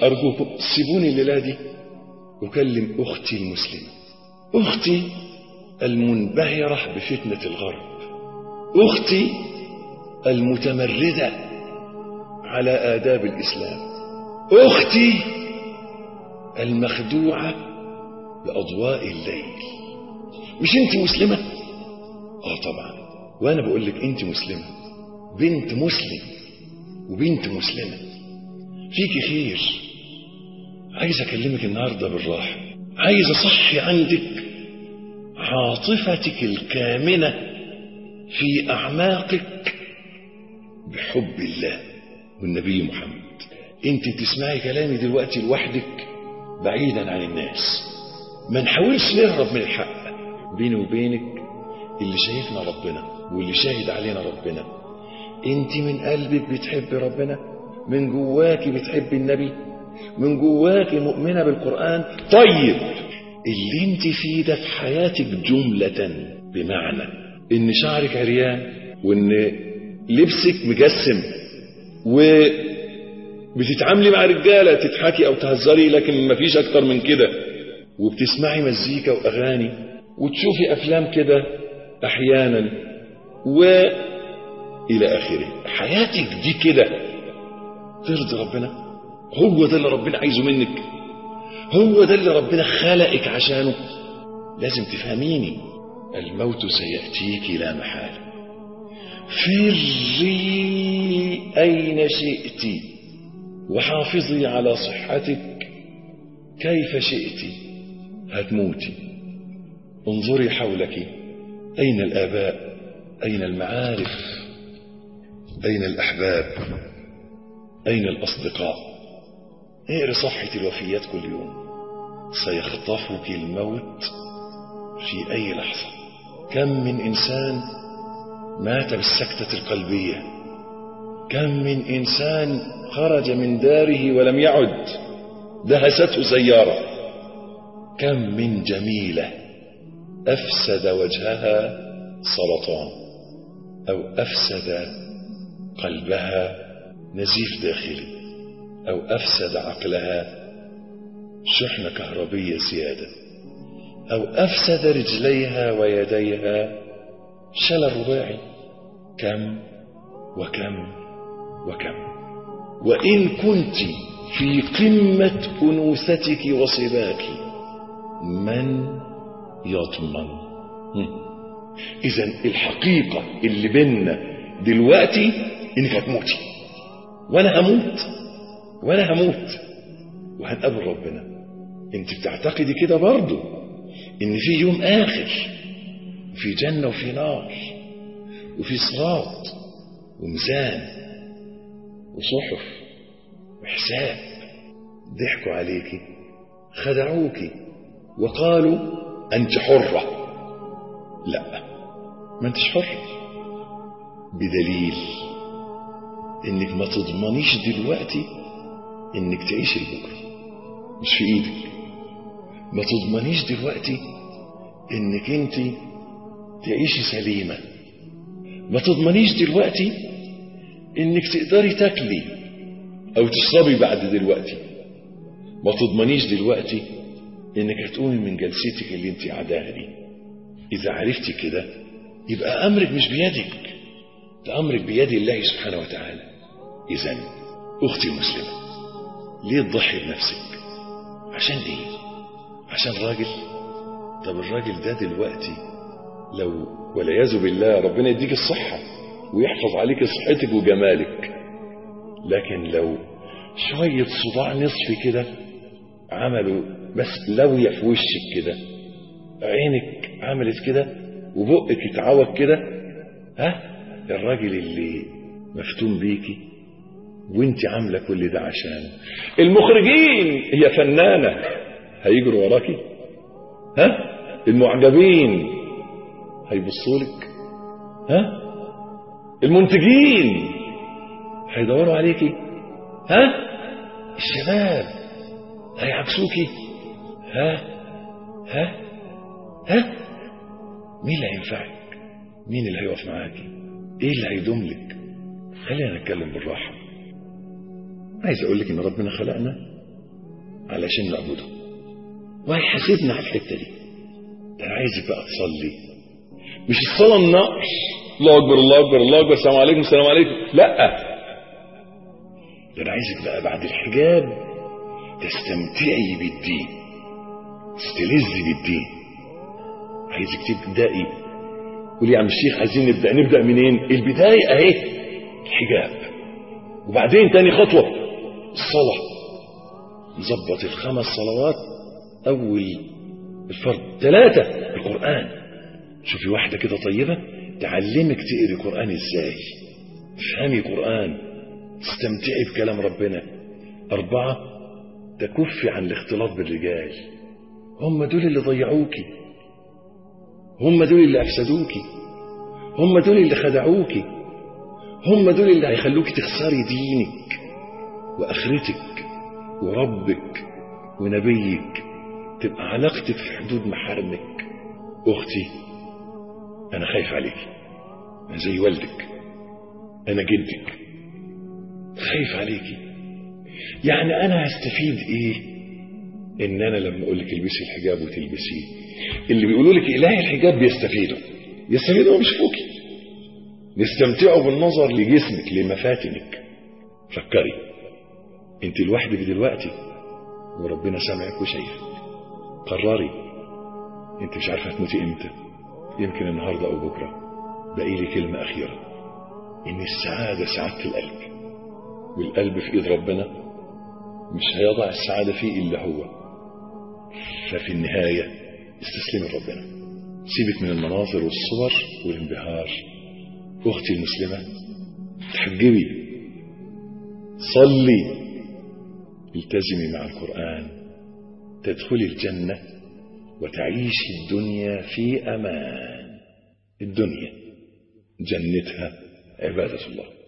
أرجوكم سيبوني الليلة دي أكلم أختي المسلمة أختي المنبهرة بفتنة الغرب أختي المتمردة على آداب الإسلام أختي المخدوعة بأضواء الليل مش أنت مسلمة؟ آه طبعا وأنا بقول لك أنت مسلمة بنت مسلم وبنت مسلمة فيك خير عايز أكلمك النهاردة بالراحة عايز أصحي عندك عاطفتك الكامنة في أعماقك بحب الله والنبي محمد انت بتسمعي كلامي دلوقتي لوحدك بعيدا عن الناس ما نحاولش نهرب من الحق بيني وبينك اللي شايفنا ربنا واللي شاهد علينا ربنا انت من قلبك بتحب ربنا من جواك بتحب النبي من جواك مؤمنة بالقرآن طيب اللي انت فيه ده في حياتك جملة بمعنى ان شعرك عريان وان لبسك مجسم وبتتعاملي مع رجالة تضحكي او تهزري لكن مفيش اكتر من كده وبتسمعي مزيكا واغاني وتشوفي افلام كده احيانا و الى اخره حياتك دي كده ترضي ربنا هو ده اللي ربنا عايزه منك هو ده اللي ربنا خلقك عشانه لازم تفهميني الموت سيأتيك لا محالة فري أين شئت وحافظي على صحتك كيف شئت هتموتي انظري حولك أين الآباء أين المعارف أين الأحباب أين الأصدقاء اقري صفحة الوفيات كل يوم سيخطفك الموت في أي لحظة كم من إنسان مات بالسكتة القلبية كم من إنسان خرج من داره ولم يعد دهسته سيارة كم من جميلة أفسد وجهها سرطان أو أفسد قلبها نزيف داخلي أو أفسد عقلها شحنة كهربية زيادة أو أفسد رجليها ويديها شلل رباعي كم وكم وكم وإن كنت في قمة أنوثتك وصباك من يضمن إذا الحقيقة اللي بيننا دلوقتي إنك هتموتي وأنا هموت وأنا هموت وهنقابل ربنا انت بتعتقدي كده برضو ان في يوم اخر في جنة وفي نار وفي صراط وميزان وصحف وحساب ضحكوا عليكي خدعوكي وقالوا انت حرة لا ما انتش حرة بدليل انك ما تضمنيش دلوقتي انك تعيشي لبكره مش في ايدك ما تضمنيش دلوقتي انك انت تعيشي سليمة ما تضمنيش دلوقتي انك تقدري تاكلي او تشربي بعد دلوقتي ما تضمنيش دلوقتي انك هتقومي من جلستك اللي انت قاعداها دي اذا عرفتي كده يبقى امرك مش بيدك ده امرك بيد الله سبحانه وتعالى اذا اختي المسلمه ليه تضحي بنفسك عشان ايه عشان راجل طب الراجل ده دلوقتي لو والعياذ بالله ربنا يديك الصحة ويحفظ عليك صحتك وجمالك لكن لو شوية صداع نصفي كده عملوا بس لوية في وشك كده عينك عملت كده وبقك اتعوج كده ها الراجل اللي مفتون بيكي وانت عامله كل ده عشان المخرجين هي فنانه هيجروا وراكي ها المعجبين هيبصوا لك ها المنتجين هيدوروا عليكي ها الشباب هيعكسوكي ها ها ها مين اللي هينفعك مين اللي هيقف معاكي ايه اللي هيدوم لك خلينا نتكلم بالراحه عايز اقول لك ان ربنا خلقنا علشان نعبده وهيحاسبنا على الحته دي ده انا عايزك بقى تصلي مش الصلاه النقص الله اكبر الله اكبر الله اكبر السلام عليكم السلام عليكم لا ده انا عايزك بقى بعد الحجاب تستمتعي بالدين تستلذي بالدين عايزك تبدأي قولي يا عم الشيخ عايزين نبدأ نبدأ منين البداية اهي الحجاب وبعدين تاني خطوة الصلاة نظبط الخمس صلوات أول الفرض ثلاثة القرآن شوفي واحدة كده طيبة تعلمك تقري قرآن ازاي تفهمي قرآن تستمتعي بكلام ربنا أربعة تكفي عن الاختلاط بالرجال هم دول اللي ضيعوكي هم دول اللي أفسدوكي هم دول اللي خدعوكي هم دول اللي هيخلوك تخسري دينك وآخرتك وربك ونبيك تبقى علاقتك في حدود محارمك أختي أنا خايف عليك أنا زي والدك أنا جدك خايف عليكي يعني أنا هستفيد إيه إن أنا لما أقول لك البسي الحجاب وتلبسيه اللي بيقولوا لك إله الحجاب بيستفيدوا يستفيدوا مش فوقي يستمتعوا بالنظر لجسمك لمفاتنك فكري انت لوحدك دلوقتي وربنا سامعك وشايفك قرري انت مش عارفه هتموتي امتى يمكن النهارده او بكره باقي لي كلمه اخيره ان السعاده سعاده القلب والقلب في ايد ربنا مش هيضع السعاده فيه الا هو ففي النهايه استسلمي لربنا سيبك من المناظر والصور والانبهار اختي المسلمه تحجبي صلي التزمي مع القرآن تدخلي الجنة وتعيشي الدنيا في أمان الدنيا جنتها عبادة الله